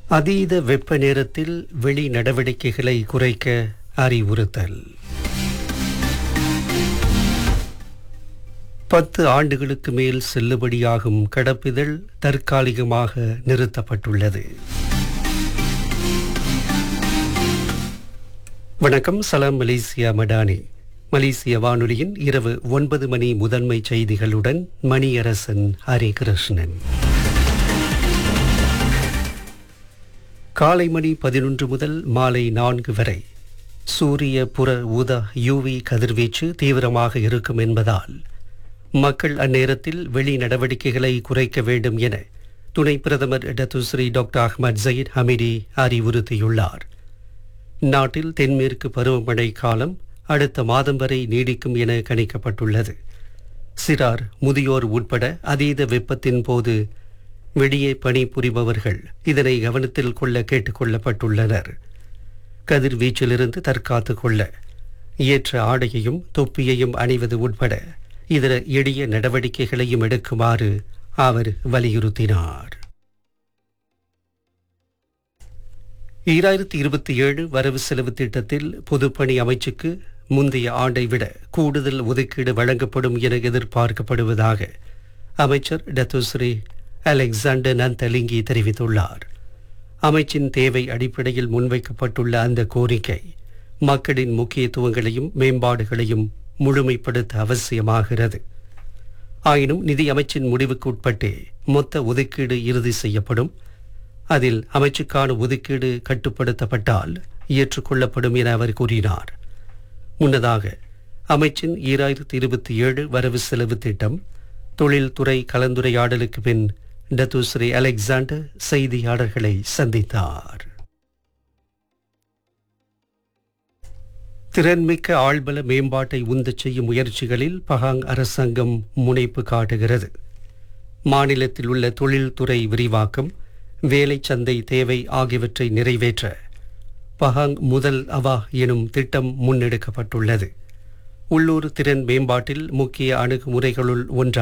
அதீத வெப்ப நேரத்தில் வெளி நடவடிக்கைகளை குறைக்க அறிவுறுத்தல் பத்து ஆண்டுகளுக்கு மேல் செல்லுபடியாகும் கடப்பிதழ் தற்காலிகமாக நிறுத்தப்பட்டுள்ளது வணக்கம் சலாம் மலேசியா மடானி மலேசிய வானொலியின் இரவு ஒன்பது மணி முதன்மை செய்திகளுடன் மணியரசன் ஹரிகிருஷ்ணன் காலை மணி பதினொன்று முதல் மாலை நான்கு வரை சூரிய புற ஊதா யூவி கதிர்வீச்சு தீவிரமாக இருக்கும் என்பதால் மக்கள் அந்நேரத்தில் வெளி நடவடிக்கைகளை குறைக்க வேண்டும் என துணை பிரதமர் Datuk Seri doctor Ahmad Zahid Hamidi அறிவுறுத்தியுள்ளார் நாட்டில் தென்மேற்கு பருவமழை காலம் அடுத்த மாதம் வரை நீடிக்கும் என கணிக்கப்பட்டுள்ளது சிறார் முதியோர் உட்பட அதீத வெப்பத்தின் போது வெளியே பணிபுரிபவர்கள் இதனை கவனத்தில் கொள்ள கேட்டுக்கொள்ளப்பட்டுள்ளனர் கதிர்வீச்சிலிருந்து தற்காத்து கொள்ள ஏற்ற ஆடையையும் தொப்பியையும் அணிவது உட்பட இதர எளிய நடவடிக்கைகளையும் எடுக்குமாறு அவர் வலியுறுத்தினார் ஈராயிரத்தி இருபத்தி ஏழு வரவு செலவு திட்டத்தில் பொதுப்பணி அமைச்சுக்கு முந்தைய ஆண்டை விட கூடுதல் ஒதுக்கீடு வழங்கப்படும் என எதிர்பார்க்கப்படுவதாக அமைச்சர் டத்துஸ்ரீ அலெக்சாண்டர் நந்தலிங்கி தெரிவித்துள்ளார் அமைச்சின் தேவை அடிப்படையில் முன்வைக்கப்பட்டுள்ள அந்த கோரிக்கை மக்களின் முக்கியத்துவங்களையும் மேம்பாடுகளையும் முழுமைப்படுத்த அவசியமாகிறது ஆயினும் நிதி அமைச்சின் முடிவுக்கு உட்பட்டே மொத்த ஒதுக்கீடு இறுதி செய்யப்படும் அதில் அமைச்சுக்கான ஒதுக்கீடு கட்டுப்படுத்தப்பட்டால் ஏற்றுக்கொள்ளப்படும் என அவர் கூறினார் முன்னதாக அமைச்சின் ஈராயிரத்தி இருபத்தி ஏழு வரவு செலவு திட்டம் தொழில்துறை கலந்துரையாடலுக்கு பின் டத்துஸ்ரீ அலெக்சாண்டர் செய்தியாளர்களை சந்தித்தார் திறன்மிக்க ஆழ்பல மேம்பாட்டை உந்தச் செய்யும் முயற்சிகளில் பகாங் அரசாங்கம் முனைப்பு காட்டுகிறது மாநிலத்தில் உள்ள தொழில்துறை விரிவாக்கம் வேலை சந்தை தேவை ஆகியவற்றை நிறைவேற்ற பஹாங் முதல் அவா எனும் திட்டம் முன்னெடுக்கப்பட்டுள்ளது உள்ளூர் திறன் மேம்பாட்டில் முக்கிய அணுகுமுறைகளுள் ஒன்றாக